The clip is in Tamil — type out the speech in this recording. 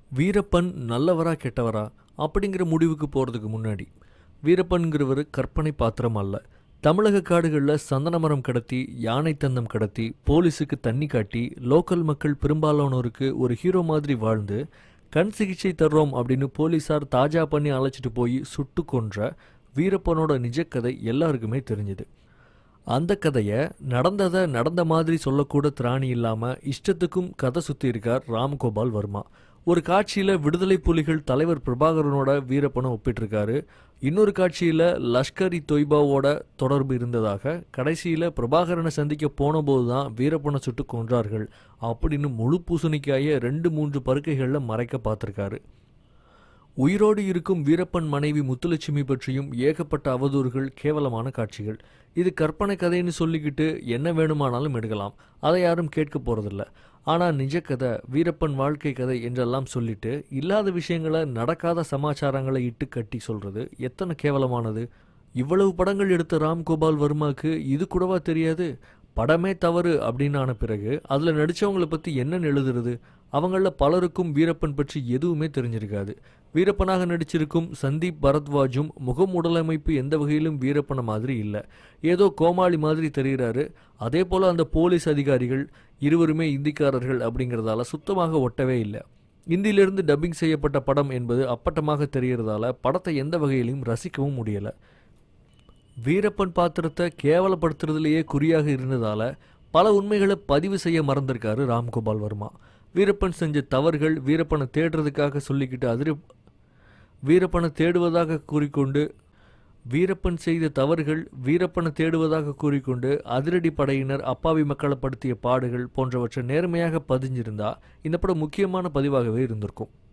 வீரப்பன் நல்லவரா கெட்டவரா அப்படிங்கிற முடிவுக்கு போகிறதுக்கு முன்னாடி வீரப்பன்கிறவர் கற்பனை பாத்திரம் அல்ல தமிழக காடுகளில் சந்தன மரம் கடத்தி யானை தந்தம் கடத்தி போலீஸுக்கு தண்ணி காட்டி லோக்கல் மக்கள் பெரும்பாலானோருக்கு ஒரு ஹீரோ மாதிரி வாழ்ந்து கண் சிகிச்சை தர்றோம் அப்படின்னு போலீஸார் தாஜா பண்ணி அழைச்சிட்டு போய் சுட்டு கொன்ற வீரப்பனோட நிஜக்கதை எல்லாருக்குமே தெரிஞ்சுது அந்த கதையை நடந்ததை நடந்த மாதிரி சொல்லக்கூட திராணி இல்லாமல் இஷ்டத்துக்கும் கதை சுற்றி இருக்கார் ராம்கோபால் வர்மா ஒரு காட்சியில் விடுதலை புலிகள் தலைவர் பிரபாகரனோட வீரப்பனை ஒப்பிட்டிருக்காரு இன்னொரு காட்சியில் லஷ்கர் இ தொய்பாவோட தொடர்பு இருந்ததாக கடைசியில் பிரபாகரனை சந்திக்க போனபோது தான் வீரப்பனை சுட்டு கொன்றார்கள் அப்படின்னு முழு பூசணிக்காய ரெண்டு மூன்று பருக்கைகளில் மறைக்க பார்த்துருக்காரு உயிரோடு இருக்கும் வீரப்பன் மனைவி முத்துலட்சுமி பற்றியும் ஏகப்பட்ட அவதூறுகள் கேவலமான காட்சிகள் இது கற்பனை கதைன்னு சொல்லிக்கிட்டு என்ன வேணுமானாலும் எடுக்கலாம் அதை யாரும் கேட்க போறதில்ல ஆனால் நிஜ கதை வீரப்பன் வாழ்க்கை கதை என்றெல்லாம் சொல்லிட்டு இல்லாத விஷயங்களை நடக்காத சமாச்சாரங்களை இட்டு கட்டி சொல்றது எத்தனை கேவலமானது இவ்வளவு படங்கள் எடுத்த ராம்கோபால் வர்மாக்கு இது கூடவா தெரியாது படமே தவறு அப்படின்னு ஆன பிறகு அதில் நடித்தவங்கள பற்றி என்னன்னு எழுதுறது அவங்களில் பலருக்கும் வீரப்பன் பற்றி எதுவுமே தெரிஞ்சிருக்காது வீரப்பனாக நடிச்சிருக்கும் சந்தீப் பரத்வாஜும் முகம் உடலமைப்பு எந்த வகையிலும் வீரப்பன மாதிரி இல்லை ஏதோ கோமாளி மாதிரி தெரிகிறாரு அதே போல் அந்த போலீஸ் அதிகாரிகள் இருவருமே இந்திக்காரர்கள் அப்படிங்கிறதால சுத்தமாக ஒட்டவே இல்லை இந்தியிலிருந்து டப்பிங் செய்யப்பட்ட படம் என்பது அப்பட்டமாக தெரிகிறதால படத்தை எந்த வகையிலும் ரசிக்கவும் முடியலை வீரப்பன் பாத்திரத்தை கேவலப்படுத்துறதுலேயே குறியாக இருந்ததால பல உண்மைகளை பதிவு செய்ய மறந்திருக்காரு ராம்கோபால் வர்மா வீரப்பன் செஞ்ச தவறுகள் வீரப்பனை தேடுறதுக்காக சொல்லிக்கிட்டு அதிர வீரப்பனை தேடுவதாக கூறிக்கொண்டு வீரப்பன் செய்த தவறுகள் வீரப்பனை தேடுவதாக கூறிக்கொண்டு அதிரடி படையினர் அப்பாவி மக்களை படுத்திய பாடுகள் போன்றவற்றை நேர்மையாக பதிஞ்சிருந்தா இந்த படம் முக்கியமான பதிவாகவே இருந்திருக்கும்